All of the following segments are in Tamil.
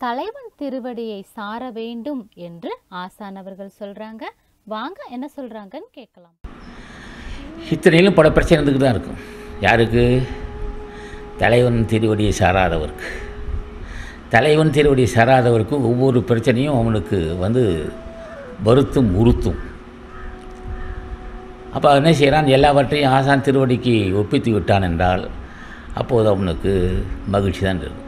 தலைவன் திருவடியை சார வேண்டும் என்று ஆசான் அவர்கள் சொல்றாங்க வாங்க என்ன சொல்றாங்கன்னு கேட்கலாம் இத்தனையிலும் பல பிரச்சனை இருந்துக்கு தான் இருக்கும் யாருக்கு தலைவன் திருவடியை சாராதவருக்கு தலைவன் திருவடியை சாராதவருக்கு ஒவ்வொரு பிரச்சனையும் அவனுக்கு வந்து வருத்தும் உறுத்தும் அப்போ என்ன செய்கிறான் எல்லாவற்றையும் ஆசான் திருவடிக்கு ஒப்பித்து விட்டான் என்றால் அப்போது அவனுக்கு மகிழ்ச்சி தான் இருக்கும்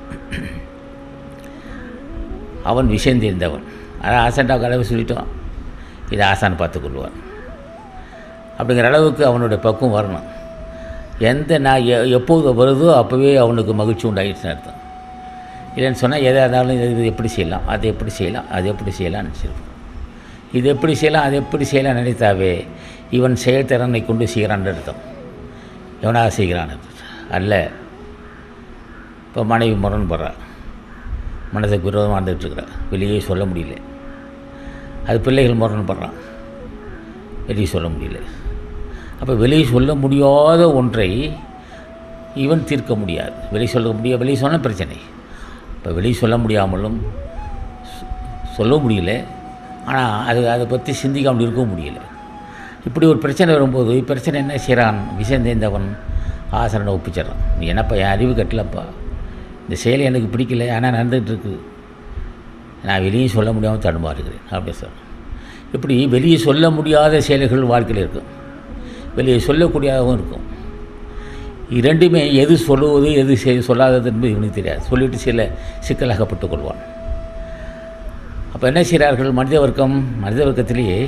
அவன் விஷயம் தெரிந்தவன் அதான் ஆசான்டா கடவை சொல்லிட்டோம் இதை ஆசான் பார்த்துக்கொள்வான் அப்படிங்கிற அளவுக்கு அவனுடைய பக்குவம் வரணும் எந்த நான் எ எப்போது வருதோ அப்போவே அவனுக்கு மகிழ்ச்சி உண்டாயிடுச்சுன்னு அர்த்தம் இல்லைன்னு சொன்னால் எதாக இருந்தாலும் இது இது எப்படி செய்யலாம் அதை எப்படி செய்யலாம் அது எப்படி செய்யலாம்னு நினச்சிருக்கோம் இது எப்படி செய்யலாம் அது எப்படி செய்யலாம் நினைத்தாவே இவன் செயல்திறனை கொண்டு செய்கிறான்னு அர்த்தம் எவனாக செய்கிறான் அல்ல இப்போ மனைவி முரண்படுறா மனதுக்கு விரோதமாக இருந்துகிட்ருக்குறா வெளியே சொல்ல முடியல அது பிள்ளைகள் முரண்படுறான் வெளியே சொல்ல முடியல அப்போ வெளியே சொல்ல முடியாத ஒன்றை இவன் தீர்க்க முடியாது வெளியே சொல்ல முடிய வெளியே சொன்ன பிரச்சனை இப்போ வெளியே சொல்ல முடியாமலும் சொ- சொல்ல முடியல ஆனால் அது அதை பற்றி சிந்திக்காமல் இருக்கவும் முடியல இப்படி ஒரு பிரச்சனை வரும்போது பிரச்சனை என்ன செய்கிறான் விஷயம் தெரிந்தவன் ஆசரனை ஒப்பிச்சிடறான் நீ என்னப்பா என் அறிவு கட்டலப்பா இந்த செயல் எனக்கு பிடிக்கல ஆனால் நடந்துகிட்டு இருக்கு நான் வெளியே சொல்ல முடியாமல் தடுமாறுகிறேன் அப்படி சொல்கிறேன் இப்படி வெளியே சொல்ல முடியாத செயல்கள் வாழ்க்கையில் இருக்கும் வெளியே சொல்லக்கூடியதாகவும் இருக்கும் இரண்டுமே எது சொல்லுவது எது செய் சொல்லாதது என்பது இவனுக்கு தெரியாது சொல்லிட்டு சில சிக்கலாகப்பட்டுக் கொள்வான் அப்போ என்ன செய்கிறார்கள் மனித வர்க்கம் மனித வர்க்கத்திலேயே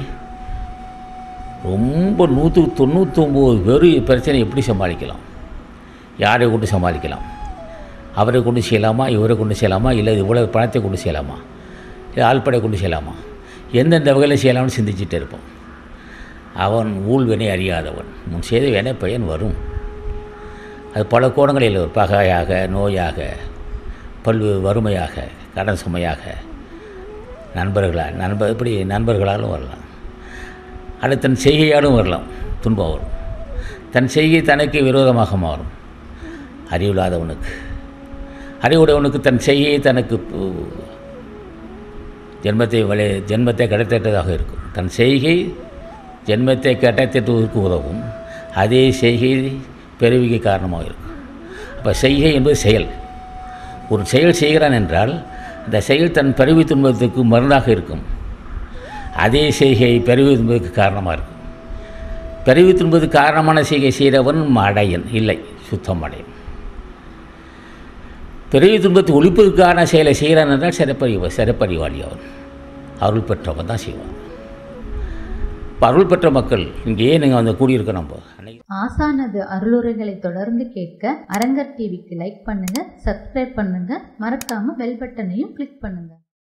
ரொம்ப நூற்றுக்கு தொண்ணூற்றொம்பது பேர் பிரச்சனை எப்படி சமாளிக்கலாம் யாரை கொண்டு சமாளிக்கலாம் அவரை கொண்டு செய்யலாமா இவரை கொண்டு செய்யலாமா இல்லை இவ்வளவு பணத்தை கொண்டு செய்யலாமா இல்லை ஆள்படை கொண்டு செய்யலாமா எந்தெந்த வகையில் செய்யலாம்னு சிந்திச்சுட்டே இருப்போம் அவன் ஊழ்வினை அறியாதவன் முன் செய்த வினை பயன் வரும் அது பல கோணங்களில் வரும் பகையாக நோயாக பல்வேறு வறுமையாக கடன் சுமையாக நண்பர்களாக நண்பர் இப்படி நண்பர்களாலும் வரலாம் அது தன் செய்கையாலும் வரலாம் துன்பம் வரும் தன் செய்கை தனக்கு விரோதமாக மாறும் அறிவில்லாதவனுக்கு அறிவுடையவனுக்கு தன் செய்கை தனக்கு பு- ஜென்மத்தை வழி ஜென்மத்தை கடத்திட்டதாக இருக்கும் தன் செய்கை ஜென்மத்தை கடத்திட்டுவதற்கு உதவும் அதே செய்கை பிறவிக்கு காரணமாக இருக்கும் அப்போ செய்கை என்பது செயல் ஒரு செயல் செய்கிறான் என்றால் அந்த செயல் தன் பிறவி துன்பத்துக்கு மருந்தாக இருக்கும் அதே செய்கை பிறவி துன்பத்துக்கு காரணமாக இருக்கும் பிறவி துன்பத்துக்கு காரணமான செய்கை செய்கிறவன் மடையன் இல்லை சுத்தம் அடையன் பிறவி துன்பத்தை ஒழிப்பதற்கான செயலை செய்கிறான் என்றால் சிறப்பறிவ சிறப்பறிவாளி அவன் அருள் பெற்றவன் தான் செய்வான் இப்போ அருள் பெற்ற மக்கள் இங்கேயே நீங்கள் வந்து கூடியிருக்க நம்ம அன்னைக்கு ஆசானது அருளுரைகளை தொடர்ந்து கேட்க அரங்கர் டிவிக்கு லைக் பண்ணுங்க சப்ஸ்கிரைப் பண்ணுங்க மறக்காம பெல் பட்டனையும் கிளிக் பண்ணுங்க